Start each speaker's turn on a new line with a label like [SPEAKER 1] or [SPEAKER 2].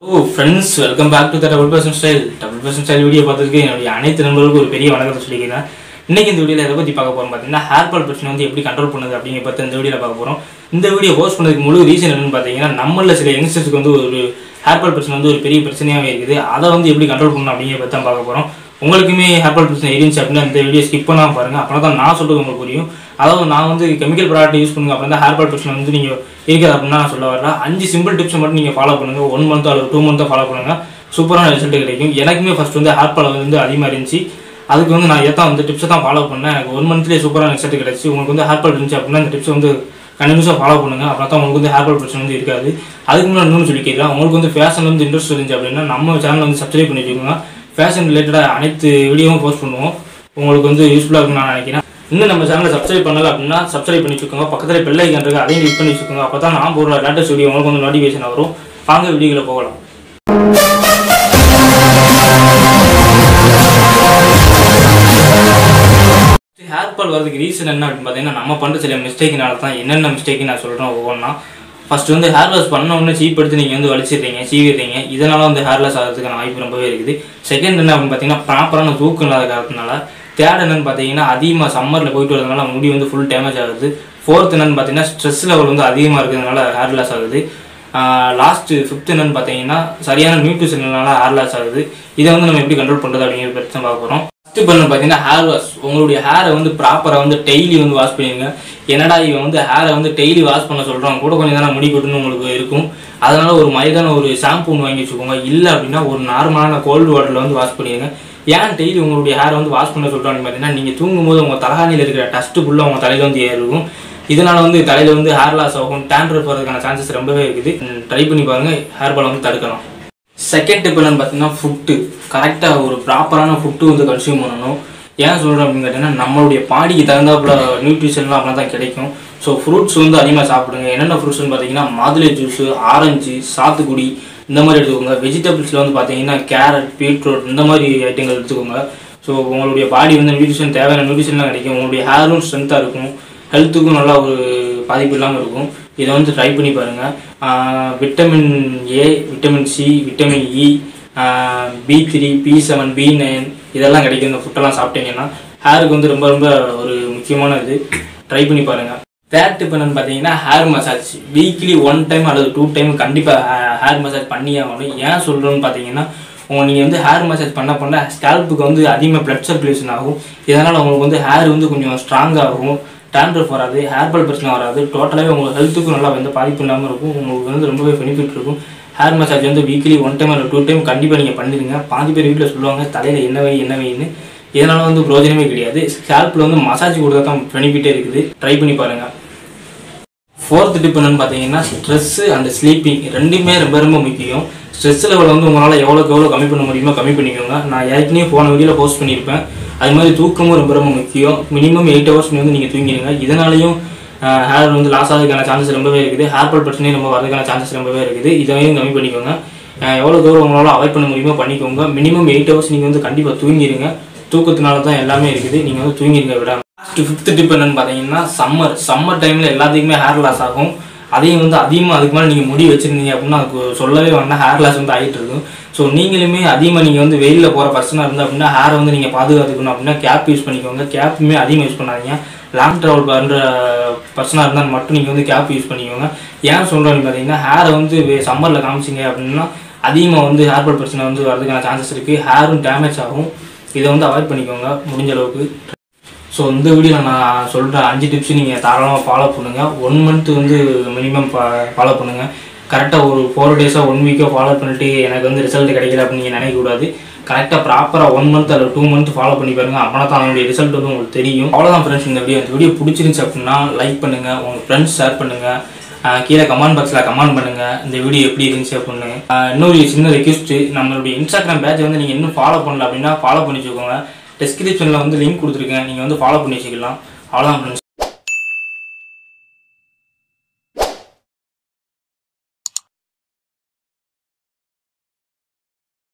[SPEAKER 1] O friends welcome back to the double person style double person style video பார்த்ததுக்கு என்னுடைய அனைத்து நண்பர்களுக்கும் ஒரு பெரிய வணக்கத்தை சொல்லிக்கிறேன் இன்னைக்கு இந்த வீடியோவில் எதை பற்றி பார்க்க போகிறோம் பார்த்தீங்கன்னா ஹேர் ஃபால் பிரச்சனை வந்து எப்படி கண்ட்ரோல் பண்ணுது அப்படிங்கிற பற்றி இந்த வீடியோவில் பார்க்க போகிறோம் இந்த வீடியோ போஸ்ட் பண்ணதுக்கு முழு ரீசன் என்னன்னு பார்த்தீங்கன்னா நம்மள சில யங்ஸ்டர்ஸ்க்கு வந்து ஒரு ஹேர் ஃபால் பிரச்சனை வந்து ஒரு பெரிய பிரச்சனையாகவே இருக்குது அதை வந்து எப்படி கண்ட்ரோல் பண்ணணும் அப்படிங்கிற பற்றி தான் பார்க்க போகிறோம் உங்களுக்குமே ஹேர் ஃபால் பிரச்சனை இருந்துச்சு அப்படின்னா இந்த வீடியோ ஸ்கிப் பண்ணாமல் பாருங்க அப்படின்னா தான் நான் சொல்றது உங்களுக்கு புரியும் அதாவது நான் வந்து கெமிக்கல் ப்ராடக்ட் யூஸ் பண்ணுங்க அப்படின்னா ஹேர் ஃபால் பிரச்சனை வந்து நீங்கள் இருக்குது அப்படின்னா நான் சொல்ல வரல அஞ்சு சிம்பிள் டிப்ஸ் மட்டும் நீங்கள் ஃபாலோ பண்ணுங்க ஒன் மந்த் அல்லது டூ மந்த்தோ ஃபாலோ பண்ணுங்க சூப்பரான ரிசல்ட் கிடைக்கும் எனக்குமே ஃபர்ஸ்ட் வந்து ஹேர் ஃபால் வந்து அதிகமாக இருந்துச்சு அதுக்கு வந்து நான் ஏத்தான் வந்து டிப்ஸை தான் ஃபாலோ பண்ணேன் எனக்கு ஒன் மந்த்லேயே சூப்பரான ரிசல்ட் கிடைச்சி உங்களுக்கு வந்து ஹேர் ஃபால் இருந்துச்சு அப்படின்னா இந்த டிப்ஸ் வந்து கண்டினியூஸாக ஃபாலோ பண்ணுங்க அப்புறம் தான் உங்களுக்கு வந்து ஹேர் ஃபால் பிரச்சனை வந்து இருக்காது அதுக்கு முன்னாடி இன்னொன்று சொல்லி கேட்கலாம் உங்களுக்கு வந்து ஃபேஷன் வந்து இன்ட்ரெஸ்ட் இருந்துச்சு அப்படின்னா நம்ம சேனல் வந்து சப்ஸ்கிரைப் பண்ணி வச்சுக்கோங்க ஃபேஷன் ரிலேட்டடாக அனைத்து வீடியோவும் போஸ்ட் பண்ணுவோம் உங்களுக்கு வந்து யூஸ்ஃபுல்லாக இருக்கும்னு நான் நினைக்கிறேன் இன்னும் நம்ம சேனலை சப்ஸ்கிரைப் பண்ணல அப்படின்னா சப்ஸ்கிரைப் பண்ணி வச்சுக்கோங்க பக்கத்தில் பெல் ஐக்கன் இருக்கு அதையும் கிளிக் பண்ணி வச்சுக்கோங்க அப்போ தான் நான் போடுற லேட்டஸ்ட் வீடியோ உங்களுக்கு வந்து நோட்டிஃபிகேஷன் வரும் வாங்க வீடியோவில் போகலாம் ஹேர் ஃபால் வரதுக்கு ரீசன் என்ன அப்படின்னு பார்த்தீங்கன்னா நம்ம பண்ணுற சில மிஸ்டேக்கினால தான் என்னென்ன மிஸ்டேக் நான் சொல்கிறேன் ஒவ்வொன்றா ஃபர்ஸ்ட் வந்து ஹேர் வாஷ் பண்ண உடனே சீப் எடுத்து நீங்கள் வந்து வலிச்சிடுறீங்க சீவிடுறீங்க இதனால வந்து ஹேர் லாஸ் ஆகிறதுக்கான வாய்ப்பு ரொம்பவே இருக்குது செகண்ட் என்ன அப்படின்னு பார்த்தீங்கன்னா ப்ராப்பரான தூக்கம் இல்லாத காரணத்தினால தேர்ட் என்னன்னு பார்த்தீங்கன்னா அதிகமாக சம்மரில் போயிட்டு வரதுனால முடி வந்து ஃபுல் டேமேஜ் ஆகுது ஃபோர்த் என்னன்னு பார்த்தீங்கன்னா ஸ்ட்ரெஸ் லெவல் வந்து அதிகமாக இருக்கிறதுனால ஹேர் லாஸ் ஆகுது லாஸ்ட்டு ஃபிஃப்த் என்னன்னு பார்த்தீங்கன்னா சரியான நியூட்ரிஷனால ஹேர் லாஸ் ஆகுது இதை வந்து நம்ம எப்படி கண்ட்ரோல் பண்ணுறது அப்படிங்கிற பற்றி தான் பார்க்க போகிறோம் ஃபஸ்ட்டு பண்ண பார்த்தீங்கன்னா ஹேர் வாஷ் உங்களுடைய ஹேரை வந்து ப்ராப்பராக வந்து டெய்லி வந்து வாஷ் பண்ணிடுங்க என்னடா இவன் வந்து ஹேரை வந்து டெய்லி வாஷ் பண்ண சொல்கிறான் கூட கொஞ்சம் தானே முடி கொட்டுன்னு உங்களுக்கு இருக்கும் அதனால ஒரு மைதான ஒரு ஷாம்பு ஒன்று வாங்கி வச்சுக்கோங்க இல்லை அப்படின்னா ஒரு நார்மலான கோல்டு வாட்டரில் வந்து வாஷ் பண்ணிடுங்க ஏன் டெய்லி உங்களுடைய ஹேரை வந்து வாஷ் பண்ண சொல்கிறான்னு பார்த்தீங்கன்னா நீங்கள் தூங்கும்போது உங்கள் தலகாணியில் இருக்கிற டஸ்ட்டு ஃபுல்லாக உங்கள் தலையில் வந்து ஏறும் இதனால வந்து தலையில் வந்து ஹேர் லாஸ் ஆகும் டேண்ட்ரஃப் வரதுக்கான சான்சஸ் ரொம்பவே இருக்குது ட்ரை பண்ணி பாருங்கள் ஹேர் ஃபால் வந்து தடுக்கலாம் செகண்ட் டிப் என்னன்னு பார்த்தீங்கன்னா ஃபுட்டு கரெக்டாக ஒரு ப்ராப்பரான ஃபுட்டு வந்து கன்சியூம் பண்ணணும் ஏன் சொல்கிறேன் அப்படின்னு கேட்டிங்கன்னா நம்மளுடைய பாடிக்கு தகுந்தாப்புல நியூட்ரிஷன்லாம் அப்படின்னா தான் கிடைக்கும் ஸோ ஃப்ரூட்ஸ் வந்து அதிகமாக சாப்பிடுங்க என்னென்ன ஃப்ரூட்ஸ்னு பார்த்தீங்கன்னா மாதுளை ஜூஸு ஆரஞ்சு சாத்துக்குடி இந்த மாதிரி எடுத்துக்கோங்க வெஜிடபிள்ஸில் வந்து பார்த்தீங்கன்னா கேரட் பீட்ரூட் இந்த மாதிரி ஐட்டங்கள் எடுத்துக்கோங்க ஸோ உங்களுடைய பாடி வந்து நியூட்ரிஷன் தேவையான நியூட்ரிஷன்லாம் கிடைக்கும் உங்களுடைய ஹேரும் ஸ்ட்ரென்த்தாக இருக்கும் ஹெல்த்துக்கும் நல்லா ஒரு பாதிப்பு இல்லாமல் இருக்கும் இதை வந்து ட்ரை பண்ணி பாருங்கள் vitamin A vitamin C vitamin E B three B seven B nine இதெல்லாம் கிடைக்கும் இந்த ஃபுட்டெல்லாம் சாப்பிட்டீங்கன்னா ஹேருக்கு வந்து ரொம்ப ரொம்ப ஒரு முக்கியமான இது ட்ரை பண்ணி பாருங்கள் தேர்ட் டிப் என்னன்னு பார்த்தீங்கன்னா hair massage weekly one time அல்லது டூ டைம் கண்டிப்பாக ஹேர் மசாஜ் பண்ணியே ஆகணும் ஏன் சொல்கிறோன்னு பார்த்தீங்கன்னா உங்க நீங்கள் வந்து ஹேர் மசாஜ் பண்ண பண்ண ஸ்கேல்ப்புக்கு வந்து அதிகமாக பிளட் சர்க்குலேஷன் ஆகும் இதனால் உங்களுக்கு வந்து ஹேர் வந்து கொஞ்சம் ஸ்ட்ராங்காகும் டேண்ட்ரஃப் வராது ஹேர் ஃபால் பிரச்சனை வராது டோட்டலாகவே உங்களுக்கு ஹெல்த்துக்கும் நல்லா வந்து பாதிப்பு இல்லாமல் இருக்கும் உங்களுக்கு வந்து ரொம்பவே பெனிஃபிட் இருக்கும் ஹேர் மசாஜ் வந்து வீக்லி ஒன் டைம் அல்லது டூ டைம் கண்டிப்பாக நீங்கள் பண்ணிடுங்க பாதி பேர் வீட்டில் சொல்லுவாங்க தலையில் என்ன வை என்ன வைன்னு இதனால் வந்து பிரோஜனமே கிடையாது ஸ்கேல்ப்பில் வந்து மசாஜ் கொடுத்தா தான் பெனிஃபிட்டே இருக்குது ட்ரை பண்ணி பாருங்கள் ஃபோர்த் டிப் என்னன்னு பார்த்தீங்கன்னா ஸ்ட்ரெஸ்ஸு அண்ட் ஸ்லீப்பிங் ரெண்டுமே ரொம்ப ரொம்ப முக்கியம் ஸ்ட்ரெஸ் லெவல் வந்து உங்களால் எவ்வளோக்கு எவ்வளோ கம்மி பண்ண முடியுமோ கம்மி பண்ணிக்கோங்க நான் ஏற்கனவே போன வீடியோவில் போஸ்ட் பண்ணியிருப்பேன் அது மாதிரி தூக்கமும் ரொம்ப ரொம்ப முக்கியம் மினிமம் எயிட் ஹவர்ஸ் வந்து நீங்கள் தூங்கிடுங்க இதனாலையும் ஹேர் வந்து லாஸ் ஆகிறதுக்கான சான்சஸ் ரொம்பவே இருக்குது ஹேர் ஃபால் பிரச்சனையும் ரொம்ப வரதுக்கான சான்சஸ் ரொம்பவே இருக்குது இதையும் கம்மி பண்ணிக்கோங்க எவ்வளோ தூரம் உங்களால் அவாய்ட் பண்ண முடியுமோ பண்ணிக்கோங்க மினிமம் எயிட் ஹவர்ஸ் நீங்கள் வந்து கண்டிப்பாக தூங்கிடுங்க தூக்கத்தினால தான் எல்லாமே இருக்குது நீங்கள் வந்து தூங்கிடுங்க விடாம லாஸ்ட் ஃபிஃப்த் டிப் என்னன்னு பார்த்தீங்கன்னா சம்மர் சம்மர் டைமில் எல்லாத்துக்குமே ஹேர் லாஸ் ஆகும் அதையும் வந்து அதிகமாக அதுக்கு மேலே நீங்கள் முடி வச்சுருந்தீங்க அப்படின்னா அதுக்கு சொல்லவே வேண்டாம் ஹேர் லாஸ் வந்து ஆகிட்டு இருக்கும் ஸோ நீங்களுமே அதிகமாக நீங்கள் வந்து வெயிலில் போகிற பர்சனாக இருந்தால் அப்படின்னா ஹேரை வந்து நீங்கள் பாதுகாத்துக்கணும் அப்படின்னா கேப் யூஸ் பண்ணிக்கோங்க கேப்புமே அதிகமாக யூஸ் பண்ணாதீங்க லாங் ட்ராவல் பண்ணுற பர்சனாக இருந்தால் மட்டும் நீங்கள் வந்து கேப் யூஸ் பண்ணிக்கோங்க ஏன் சொல்கிறேன்னு பார்த்தீங்கன்னா ஹேரை வந்து சம்மரில் காமிச்சிங்க அப்படின்னா அதிகமாக வந்து ஹேர் ஃபால் பிரச்சனை வந்து வரதுக்கான சான்சஸ் இருக்குது ஹேரும் டேமேஜ் ஆகும் இதை வந்து அவாய்ட் பண்ணிக்கோங்க முடிஞ்ச அளவுக்கு ஸோ இந்த வீடியோவில் நான் சொல்கிற அஞ்சு டிப்ஸ் நீங்கள் தாராளமாக ஃபாலோ பண்ணுங்கள் ஒன் மந்த் வந்து மினிமம் ஃபாலோ பண்ணுங்கள் கரெக்டாக ஒரு ஃபோர் டேஸாக ஒன் வீக்கோ ஃபாலோ பண்ணிட்டு எனக்கு வந்து ரிசல்ட் கிடைக்கல அப்படின்னு நீங்கள் நினைக்கக்கூடாது கரெக்டாக ப்ராப்பராக ஒன் மந்த் அல்லது டூ மந்த் ஃபாலோ பண்ணி பாருங்க அப்படின்னா தான் அதனுடைய ரிசல்ட் வந்து உங்களுக்கு தெரியும் அவ்வளோதான் ஃப்ரெண்ட்ஸ் இந்த வீடியோ இந்த வீடியோ பிடிச்சிருந்துச்சு அப்படின்னா லைக் பண்ணுங்கள் உங்கள் ஃப்ரெண்ட்ஸ் ஷேர் பண்ணுங்கள் கீழே கமெண்ட் பாக்ஸில் கமெண்ட் பண்ணுங்கள் இந்த வீடியோ எப்படி இருந்துச்சு அப்படின்னு இன்னொரு சின்ன ரெக்வஸ்ட்டு நம்மளுடைய இன்ஸ்டாகிராம் பேஜை வந்து நீங்கள் இன்னும் ஃபாலோ பண்ணல அப்படின்னா ஃபாலோ பண்ணி வச்சுக்கோங்க டெஸ்கிரிப்ஷனில் வந்து லிங்க் கொடுத்துருக்கேன் நீங்கள் வந்து ஃபாலோ பண்ணி வச்சுக்கலாம் அவ்வளோதான் ஃப்ரெண்ட்ஸ்